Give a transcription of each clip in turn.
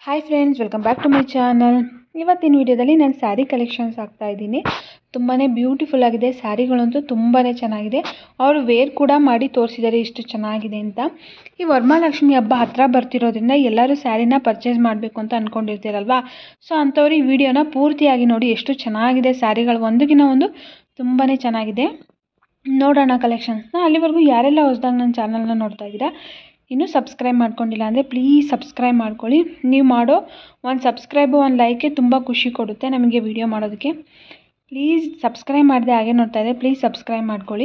hi friends welcome back to my channel ಇವತ್ತಿನ ವಿಡಿಯೋದಲ್ಲಿ ನಾನು ಸ್ಯಾರಿ ಕಲೆಕ್ಷನ್ಸ್ ಹಾಕ್ತಾ ಇದ್ದೀನಿ ತುಂಬಾ ಬ್ಯೂಟಿಫುಲ್ ಆಗಿದೆ ಸ್ಯಾರಿಗಳಂತೂ ತುಂಬಾ ಚೆನ್ನಾಗಿದೆ ಅವರು ವೇರ್ ಕೂಡ ಮಾಡಿ ತೋರಿಸಿದ್ದಾರೆ ಇಷ್ಟು ಚೆನ್ನಾಗಿದೆ ಅಂತ ಈ ವರಮಹಾಲಕ್ಷ್ಮಿ ಹಬ್ಬ ಹತ್ತಿರ ಬರ್ತಿರೋದ್ರಿಂದ ಎಲ್ಲರೂ ಸ್ಯಾರಿನ ಪರ್ಚೇಸ್ ಮಾಡಬೇಕು ಅಂತ ಅಂದ್ಕೊಂಡಿರ್ತೀರಲ್ವಾ ಸೊ ಅಂಥವ್ರು ಈ ವಿಡಿಯೋನ ಪೂರ್ತಿಯಾಗಿ ನೋಡಿ ಎಷ್ಟು ಚೆನ್ನಾಗಿದೆ ಸ್ಯಾರಿಗಳು ಒಂದಕ್ಕಿಂತ ಒಂದು ತುಂಬಾ ಚೆನ್ನಾಗಿದೆ ನೋಡೋಣ ಕಲೆಕ್ಷನ್ಸ್ನ ಅಲ್ಲಿವರೆಗೂ ಯಾರೆಲ್ಲ ಹೊಸ್ದಾಗಿ ನನ್ನ ಚಾನಲ್ನ ನೋಡ್ತಾ ಇದ್ದೀರಾ ಇನ್ನೂ ಸಬ್ಸ್ಕ್ರೈಬ್ ಮಾಡ್ಕೊಂಡಿಲ್ಲ ಅಂದರೆ ಪ್ಲೀಸ್ ಸಬ್ಸ್ಕ್ರೈಬ್ ಮಾಡ್ಕೊಳ್ಳಿ ನೀವು ಮಾಡೋ ಒಂದು ಸಬ್ಸ್ಕ್ರೈಬು ಒಂದು ಲೈಕೆ ತುಂಬ ಖುಷಿ ಕೊಡುತ್ತೆ ನಮಗೆ ವಿಡಿಯೋ ಮಾಡೋದಕ್ಕೆ ಪ್ಲೀಸ್ ಸಬ್ಸ್ಕ್ರೈಬ್ ಮಾಡಿದೆ ಹಾಗೆ ನೋಡ್ತಾ ಇದ್ದೆ ಪ್ಲೀಸ್ ಸಬ್ಸ್ಕ್ರೈಬ್ ಮಾಡ್ಕೊಳ್ಳಿ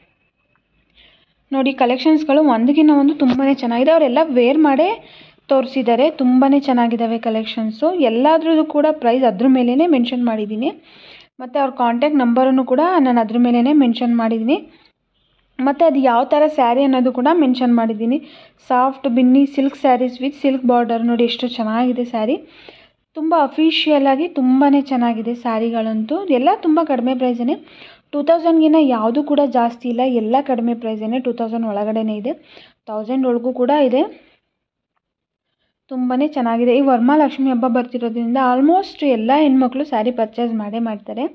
ನೋಡಿ ಕಲೆಕ್ಷನ್ಸ್ಗಳು ಒಂದಕ್ಕಿಂತ ಒಂದು ತುಂಬಾ ಚೆನ್ನಾಗಿದೆ ಅವರೆಲ್ಲ ವೇರ್ ಮಾಡೇ ತೋರಿಸಿದ್ದಾರೆ ತುಂಬಾ ಚೆನ್ನಾಗಿದ್ದಾವೆ ಕಲೆಕ್ಷನ್ಸು ಎಲ್ಲದ್ರದ್ದು ಕೂಡ ಪ್ರೈಸ್ ಅದ್ರ ಮೇಲೇ ಮೆನ್ಷನ್ ಮಾಡಿದ್ದೀನಿ ಮತ್ತು ಅವ್ರ ಕಾಂಟ್ಯಾಕ್ಟ್ ನಂಬರನ್ನು ಕೂಡ ನಾನು ಅದ್ರ ಮೇಲೇ ಮೆನ್ಷನ್ ಮಾಡಿದ್ದೀನಿ ಮತ್ತು ಅದು ಯಾವ ಥರ ಸ್ಯಾರಿ ಅನ್ನೋದು ಕೂಡ ಮೆನ್ಷನ್ ಮಾಡಿದ್ದೀನಿ soft Binny silk saris with silk border ನೋಡಿ ಎಷ್ಟು ಚೆನ್ನಾಗಿದೆ ಸ್ಯಾರಿ ತುಂಬ ಅಫಿಷಿಯಲ್ ಆಗಿ ತುಂಬಾ ಚೆನ್ನಾಗಿದೆ ಸ್ಯಾರಿಗಳಂತೂ ಎಲ್ಲ ತುಂಬ ಕಡಿಮೆ ಪ್ರೈಸೇ ಟೂ ತೌಸಂಡ್ಗಿನ್ನ ಯಾವುದು ಕೂಡ ಜಾಸ್ತಿ ಇಲ್ಲ ಎಲ್ಲ ಕಡಿಮೆ ಪ್ರೈಸೇ ಟೂ ತೌಸಂಡ್ ಒಳಗಡೆನೇ ಇದೆ ತೌಸಂಡ್ ಒಳಗೂ ಕೂಡ ಇದೆ ತುಂಬಾ ಚೆನ್ನಾಗಿದೆ ಈ ವರಮಹಾಲಕ್ಷ್ಮಿ ಹಬ್ಬ ಬರ್ತಿರೋದ್ರಿಂದ ಆಲ್ಮೋಸ್ಟ್ ಎಲ್ಲ ಹೆಣ್ಮಕ್ಳು ಸ್ಯಾರಿ ಪರ್ಚೇಸ್ ಮಾಡೇ ಮಾಡ್ತಾರೆ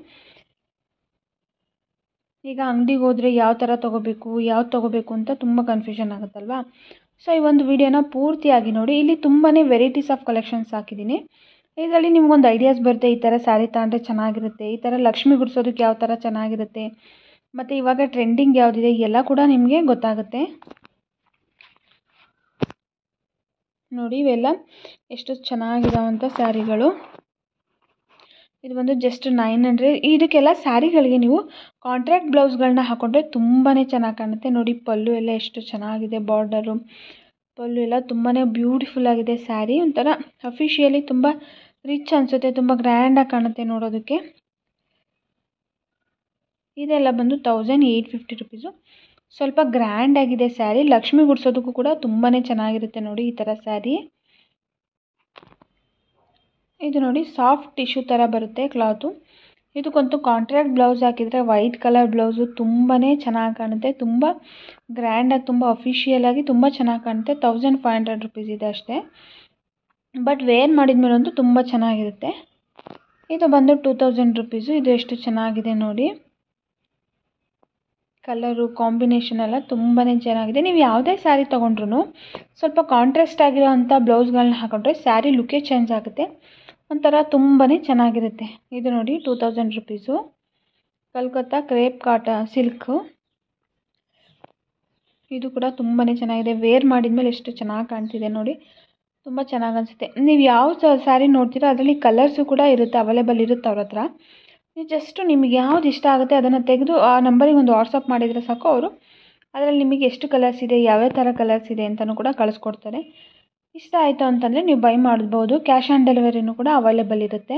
ಈಗ ಅಂಗಡಿಗೆ ಹೋದರೆ ಯಾವ ಥರ ತೊಗೋಬೇಕು ಯಾವ್ದು ತೊಗೋಬೇಕು ಅಂತ ತುಂಬ ಕನ್ಫ್ಯೂಷನ್ ಆಗುತ್ತಲ್ವಾ ಸೊ ಈ ಒಂದು ವಿಡಿಯೋನ ಪೂರ್ತಿಯಾಗಿ ನೋಡಿ ಇಲ್ಲಿ ತುಂಬಾ ವೆರೈಟೀಸ್ ಆಫ್ ಕಲೆಕ್ಷನ್ಸ್ ಹಾಕಿದ್ದೀನಿ ಇದರಲ್ಲಿ ನಿಮ್ಗೊಂದು ಐಡಿಯಾಸ್ ಬರುತ್ತೆ ಈ ಥರ ಸ್ಯಾರಿ ತಗೊಂಡ್ರೆ ಚೆನ್ನಾಗಿರುತ್ತೆ ಈ ಥರ ಲಕ್ಷ್ಮಿ ಗುಡ್ಸೋದಕ್ಕೆ ಯಾವ ಥರ ಚೆನ್ನಾಗಿರುತ್ತೆ ಮತ್ತು ಇವಾಗ ಟ್ರೆಂಡಿಂಗ್ ಯಾವುದಿದೆ ಎಲ್ಲ ಕೂಡ ನಿಮಗೆ ಗೊತ್ತಾಗುತ್ತೆ ನೋಡಿ ಇವೆಲ್ಲ ಎಷ್ಟು ಚೆನ್ನಾಗಿರೋವಂಥ ಸ್ಯಾರಿಗಳು ಇದು ಬಂದು ಜಸ್ಟ್ ನೈನ್ ಹಂಡ್ರೆಡ್ ಇದಕ್ಕೆಲ್ಲ ಸ್ಯಾರಿಗಳಿಗೆ ನೀವು ಕಾಂಟ್ರಾಕ್ಟ್ ಬ್ಲೌಸ್ಗಳನ್ನ ಹಾಕೊಂಡ್ರೆ ತುಂಬಾ ಚೆನ್ನಾಗಿ ಕಾಣುತ್ತೆ ನೋಡಿ ಪಲ್ಲು ಎಲ್ಲ ಎಷ್ಟು ಚೆನ್ನಾಗಿದೆ ಬಾರ್ಡರು ಪಲ್ಲು ಎಲ್ಲ ತುಂಬಾ ಬ್ಯೂಟಿಫುಲ್ ಆಗಿದೆ ಸ್ಯಾರಿ ಒಂಥರ ಅಫಿಷಿಯಲಿ ತುಂಬ ರಿಚ್ ಅನಿಸುತ್ತೆ ತುಂಬ ಗ್ರ್ಯಾಂಡಾಗಿ ಕಾಣುತ್ತೆ ನೋಡೋದಕ್ಕೆ ಇದೆಲ್ಲ ಬಂದು ತೌಸಂಡ್ ಏಯ್ಟ್ ಫಿಫ್ಟಿ ರುಪೀಸು ಸ್ವಲ್ಪ ಗ್ರ್ಯಾಂಡ್ ಆಗಿದೆ ಸ್ಯಾರಿ ಲಕ್ಷ್ಮಿ ಗುಡ್ಸೋದಕ್ಕೂ ಕೂಡ ತುಂಬಾ ಚೆನ್ನಾಗಿರುತ್ತೆ ನೋಡಿ ಈ ಥರ ಸ್ಯಾರಿ ಇದು ನೋಡಿ ಸಾಫ್ಟ್ ಟಿಶ್ಯೂ ಥರ ಬರುತ್ತೆ ಕ್ಲಾತು ಇದಕ್ಕಂತೂ ಕಾಂಟ್ರಾಕ್ಟ್ ಬ್ಲೌಸ್ ಹಾಕಿದರೆ ವೈಟ್ ಕಲರ್ ಬ್ಲೌಸು ತುಂಬಾ ಚೆನ್ನಾಗಿ ಕಾಣುತ್ತೆ ತುಂಬ ಗ್ರ್ಯಾಂಡಾಗಿ ತುಂಬ ಅಫಿಷಿಯಲಾಗಿ ತುಂಬ ಚೆನ್ನಾಗಿ ಕಾಣುತ್ತೆ ತೌಸಂಡ್ ಫೈವ್ ಹಂಡ್ರೆಡ್ ರುಪೀಸ್ ಇದೆ ಅಷ್ಟೇ ಬಟ್ ವೇರ್ ಮಾಡಿದ್ಮೇಲಂತೂ ತುಂಬ ಚೆನ್ನಾಗಿರುತ್ತೆ ಇದು ಬಂದು ಟೂ ತೌಸಂಡ್ ರುಪೀಸು ಇದು ಎಷ್ಟು ಚೆನ್ನಾಗಿದೆ ನೋಡಿ ಕಲರು ಕಾಂಬಿನೇಷನ್ ಎಲ್ಲ ತುಂಬಾ ಚೆನ್ನಾಗಿದೆ ನೀವು ಯಾವುದೇ ಸ್ಯಾರಿ ತೊಗೊಂಡ್ರು ಸ್ವಲ್ಪ ಕಾಂಟ್ರಾಸ್ಟ್ ಆಗಿರೋವಂಥ ಬ್ಲೌಸ್ಗಳನ್ನ ಹಾಕೊಂಡ್ರೆ ಸ್ಯಾರಿ ಲುಕ್ಕೇ ಚೇಂಜ್ ಆಗುತ್ತೆ ಒಂಥರ ತುಂಬಾ ಚೆನ್ನಾಗಿರುತ್ತೆ ಇದು ನೋಡಿ two thousand rupees Calcutta crepe Kota silk ಇದು ಕೂಡ ತುಂಬಾ ಚೆನ್ನಾಗಿದೆ ವೇರ್ ಮಾಡಿದ್ಮೇಲೆ ಎಷ್ಟು ಚೆನ್ನಾಗಿ ಕಾಣ್ತಿದೆ ನೋಡಿ ತುಂಬ ಚೆನ್ನಾಗಿ ಅನಿಸುತ್ತೆ ನೀವು ಯಾವ ಸ್ಯಾರಿ ನೋಡ್ತೀರೋ ಅದರಲ್ಲಿ ಕಲರ್ಸು ಕೂಡ ಇರುತ್ತೆ ಅವೈಲೇಬಲ್ ಇರುತ್ತೆ ಅವ್ರ ಹತ್ರ ನೀವು ಜಸ್ಟು ನಿಮಗೆ ಯಾವ್ದು ಇಷ್ಟ ಆಗುತ್ತೆ ಅದನ್ನು ತೆಗೆದು ಆ ನಂಬರಿಗೆ ಒಂದು ವಾಟ್ಸಪ್ ಮಾಡಿದರೆ ಸಾಕು ಅವರು ಅದರಲ್ಲಿ ನಿಮಗೆ ಎಷ್ಟು ಕಲರ್ಸ್ ಇದೆ ಯಾವ್ಯಾವ ಥರ ಕಲರ್ಸ್ ಇದೆ ಅಂತಲೂ ಕೂಡ ಕಳಿಸ್ಕೊಡ್ತಾರೆ ಇಷ್ಟ ಆಯಿತು ಅಂತಂದರೆ ನೀವು ಬೈ ಮಾಡ್ಬೋದು ಕ್ಯಾಶ್ ಆನ್ ಡೆಲಿವರಿನೂ ಕೂಡ ಅವೈಲೇಬಲ್ ಇರುತ್ತೆ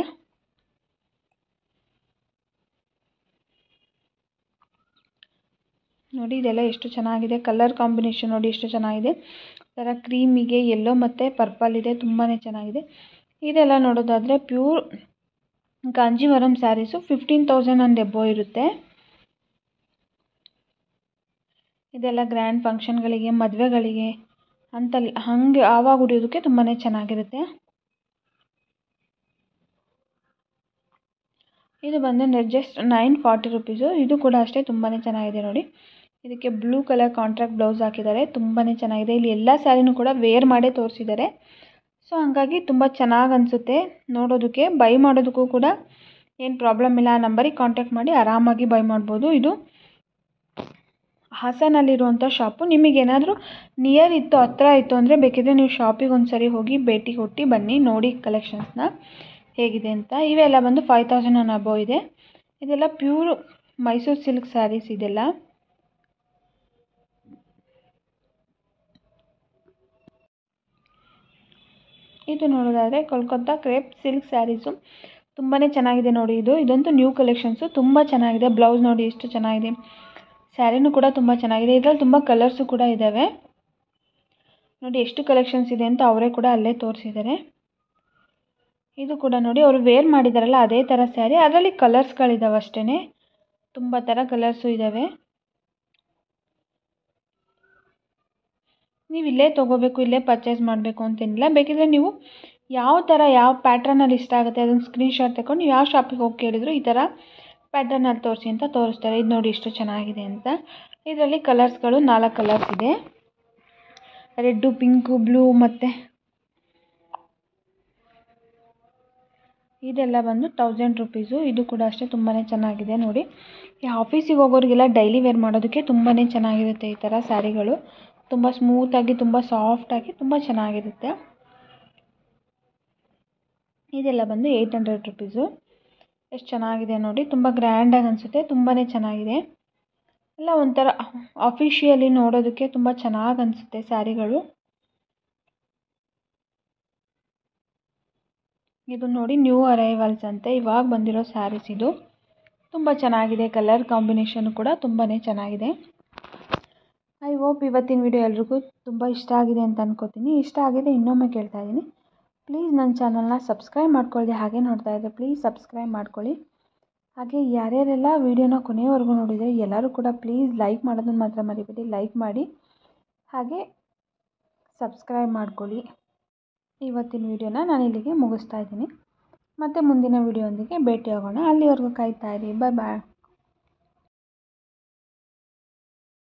ನೋಡಿ ಇದೆಲ್ಲ ಎಷ್ಟು ಚೆನ್ನಾಗಿದೆ ಕಲರ್ ಕಾಂಬಿನೇಷನ್ ನೋಡಿ ಎಷ್ಟು ಚೆನ್ನಾಗಿದೆ ಥರ ಕ್ರೀಮಿಗೆ ಯೆಲ್ಲೋ ಮತ್ತು ಪರ್ಪಲ್ ಇದೆ ತುಂಬಾ ಚೆನ್ನಾಗಿದೆ ಇದೆಲ್ಲ ನೋಡೋದಾದರೆ pure Kanjeevaram saris fifteen thousand and ಎಬ್ಬೋ ಇರುತ್ತೆ ಇದೆಲ್ಲ ಗ್ರ್ಯಾಂಡ್ ಫಂಕ್ಷನ್ಗಳಿಗೆ ಮದುವೆಗಳಿಗೆ ಅಂತ ಹಾಗೆ ಆವಾಗ ಉಡಿಯೋದಕ್ಕೆ ತುಂಬಾ ಚೆನ್ನಾಗಿರುತ್ತೆ ಇದು ಬಂದು ಜಸ್ಟ್ ನೈನ್ ಫಾರ್ಟಿ ರುಪೀಸು ಇದು ಕೂಡ ಅಷ್ಟೇ ತುಂಬಾ ಚೆನ್ನಾಗಿದೆ ನೋಡಿ ಇದಕ್ಕೆ ಬ್ಲೂ ಕಲರ್ ಕಾಂಟ್ರಾಕ್ಟ್ ಬ್ಲೌಸ್ ಹಾಕಿದ್ದಾರೆ ತುಂಬಾ ಚೆನ್ನಾಗಿದೆ ಇಲ್ಲಿ ಎಲ್ಲ ಸ್ಯಾರಿನೂ ಕೂಡ ವೇರ್ ಮಾಡೇ ತೋರಿಸಿದ್ದಾರೆ ಸೊ ಹಾಗಾಗಿ ತುಂಬ ಚೆನ್ನಾಗಿ ಅನಿಸುತ್ತೆ ನೋಡೋದಕ್ಕೆ ಬೈ ಮಾಡೋದಕ್ಕೂ ಕೂಡ ಏನು ಪ್ರಾಬ್ಲಮ್ ಇಲ್ಲ ಆ ನಂಬರಿಗೆ ಕಾಂಟ್ಯಾಕ್ಟ್ ಮಾಡಿ ಆರಾಮಾಗಿ ಬೈ ಮಾಡ್ಬೋದು ಇದು ಹಾಸನಲ್ಲಿರುವಂಥ ಶಾಪು ನಿಮಗೇನಾದರೂ ನಿಯರ್ ಇತ್ತು ಹತ್ರ ಇತ್ತು ಅಂದರೆ ಬೇಕಿದ್ರೆ ನೀವು ಶಾಪಿಗೆ ಒಂದು ಸರಿ ಹೋಗಿ ಭೇಟಿ ಕೊಟ್ಟು ಬನ್ನಿ ನೋಡಿ ಕಲೆಕ್ಷನ್ಸ್ನ ಹೇಗಿದೆ ಅಂತ ಇವೆಲ್ಲ ಬಂದು ಫೈವ್ ತೌಸಂಡ್ ಅನ್ ಅಬೋ ಇದೆ ಇದೆಲ್ಲ ಪ್ಯೂರ್ ಮೈಸೂರು ಸಿಲ್ಕ್ ಸ್ಯಾರೀಸ್ ಇದೆಲ್ಲ ಇದು ನೋಡೋದಾದರೆ ಕೋಲ್ಕತ್ತಾ ಕ್ರೇಪ್ ಸಿಲ್ಕ್ ಸ್ಯಾರೀಸು ತುಂಬಾ ಚೆನ್ನಾಗಿದೆ ನೋಡಿ ಇದು ಇದಂತೂ ನ್ಯೂ ಕಲೆಕ್ಷನ್ಸು ತುಂಬ ಚೆನ್ನಾಗಿದೆ ಬ್ಲೌಸ್ ನೋಡಿ ಎಷ್ಟು ಚೆನ್ನಾಗಿದೆ ಸ್ಯಾರಿನೂ ಕೂಡ ತುಂಬ ಚೆನ್ನಾಗಿದೆ ಇದರಲ್ಲಿ ತುಂಬ ಕಲರ್ಸು ಕೂಡ ಇದ್ದಾವೆ ನೋಡಿ ಎಷ್ಟು ಕಲೆಕ್ಷನ್ಸ್ ಇದೆ ಅಂತ ಅವರೇ ಕೂಡ ಅಲ್ಲೇ ತೋರಿಸಿದ್ದಾರೆ ಇದು ಕೂಡ ನೋಡಿ ಅವರು ವೇರ್ ಮಾಡಿದಾರಲ್ಲ ಅದೇ ಥರ ಸ್ಯಾರಿ ಅದರಲ್ಲಿ ಕಲರ್ಸ್ಗಳಿದ್ದಾವೆ ಅಷ್ಟೇ ತುಂಬ ಥರ ಕಲರ್ಸು ಇದ್ದಾವೆ ನೀವು ಇಲ್ಲೇ ತೊಗೋಬೇಕು ಇಲ್ಲೇ ಪರ್ಚೇಸ್ ಮಾಡಬೇಕು ಅಂತೇನಿಲ್ಲ ಬೇಕಿದ್ರೆ ನೀವು ಯಾವ ಥರ ಯಾವ ಪ್ಯಾಟ್ರನಲ್ಲಿ ಇಷ್ಟ ಆಗುತ್ತೆ ಅದನ್ನು ಸ್ಕ್ರೀನ್ಶಾಟ್ ತಗೊಂಡು ನೀವು ಯಾವ ಶಾಪಿಗೆ ಹೋಗಿ ಕೇಳಿದ್ರು ಈ ಥರ ಪ್ಯಾಟರ್ನಲ್ಲಿ ತೋರಿಸಿ ಅಂತ ತೋರಿಸ್ತಾರೆ ಇದು ನೋಡಿ ಎಷ್ಟು ಚೆನ್ನಾಗಿದೆ ಅಂತ ಇದರಲ್ಲಿ ಕಲರ್ಸ್ಗಳು ನಾಲ್ಕು ಕಲರ್ಸ್ ಇದೆ ರೆಡ್ಡು ಪಿಂಕು ಬ್ಲೂ ಮತ್ತು ಇದೆಲ್ಲ ಬಂದು ತೌಸಂಡ್ ರುಪೀಸು ಇದು ಕೂಡ ಅಷ್ಟೇ ತುಂಬಾ ಚೆನ್ನಾಗಿದೆ ನೋಡಿ ಈ ಆಫೀಸಿಗೆ ಹೋಗೋರಿಗೆಲ್ಲ ಡೈಲಿ ವೇರ್ ಮಾಡೋದಕ್ಕೆ ತುಂಬಾ ಚೆನ್ನಾಗಿರುತ್ತೆ ಈ ಥರ ಸ್ಯಾರಿಗಳು ತುಂಬ ಸ್ಮೂತಾಗಿ ತುಂಬ ಸಾಫ್ಟಾಗಿ ತುಂಬ ಚೆನ್ನಾಗಿರುತ್ತೆ ಇದೆಲ್ಲ ಬಂದು ಏಯ್ಟ್ ಹಂಡ್ರೆಡ್ ರುಪೀಸು ಎಷ್ಟು ಚೆನ್ನಾಗಿದೆ ನೋಡಿ ತುಂಬ ಗ್ರ್ಯಾಂಡಾಗಿ ಅನಿಸುತ್ತೆ ತುಂಬಾ ಚೆನ್ನಾಗಿದೆ ಎಲ್ಲ ಒಂಥರ ಅಫಿಷಿಯಲಿ ನೋಡೋದಕ್ಕೆ ತುಂಬ ಚೆನ್ನಾಗಿ ಅನಿಸುತ್ತೆ ಸ್ಯಾರಿಗಳು ಇದು ನೋಡಿ ನ್ಯೂ ಅರೈವಲ್ಸ್ ಅಂತೆ ಇವಾಗ ಬಂದಿರೋ ಸ್ಯಾರೀಸ್ ಇದು ತುಂಬ ಚೆನ್ನಾಗಿದೆ ಕಲರ್ ಕಾಂಬಿನೇಷನ್ ಕೂಡ ತುಂಬಾ ಚೆನ್ನಾಗಿದೆ ಐ ಹೋಪ್ ಇವತ್ತಿನ ವಿಡಿಯೋ ಎಲ್ರಿಗೂ ತುಂಬ ಇಷ್ಟ ಆಗಿದೆ ಅಂತ ಅನ್ಕೋತೀನಿ ಇಷ್ಟ ಆಗಿದೆ ಇನ್ನೊಮ್ಮೆ ಕೇಳ್ತಾ ಇದ್ದೀನಿ ಪ್ಲೀಸ್ ನನ್ನ ಚಾನಲ್ನ ಸಬ್ಸ್ಕ್ರೈಬ್ ಮಾಡ್ಕೊಳ್ಳಿ ಹಾಗೆ ನೋಡ್ತಾ ಇದ್ದರೆ ಪ್ಲೀಸ್ ಸಬ್ಸ್ಕ್ರೈಬ್ ಮಾಡ್ಕೊಳ್ಳಿ ಹಾಗೆ ಯಾರ್ಯಾರೆಲ್ಲ ವೀಡಿಯೋನ ಕೊನೆಯವರೆಗೂ ನೋಡಿದರೆ ಎಲ್ಲರೂ ಕೂಡ ಪ್ಲೀಸ್ ಲೈಕ್ ಮಾಡೋದನ್ನು ಮಾತ್ರ ಮರಿಬೇಡಿ ಲೈಕ್ ಮಾಡಿ ಹಾಗೆ ಸಬ್ಸ್ಕ್ರೈಬ್ ಮಾಡ್ಕೊಳ್ಳಿ ಇವತ್ತಿನ ವೀಡಿಯೋನ ನಾನು ಇಲ್ಲಿಗೆ ಮುಗಿಸ್ತಾ ಇದ್ದೀನಿ ಮತ್ತು ಮುಂದಿನ ವೀಡಿಯೋದೊಂದಿಗೆ ಭೇಟಿಯಾಗೋಣ ಅಲ್ಲಿವರೆಗೂ ಕಾಯ್ತಾ ಇರಿ ಬಾಯ್ ಬಾಯ್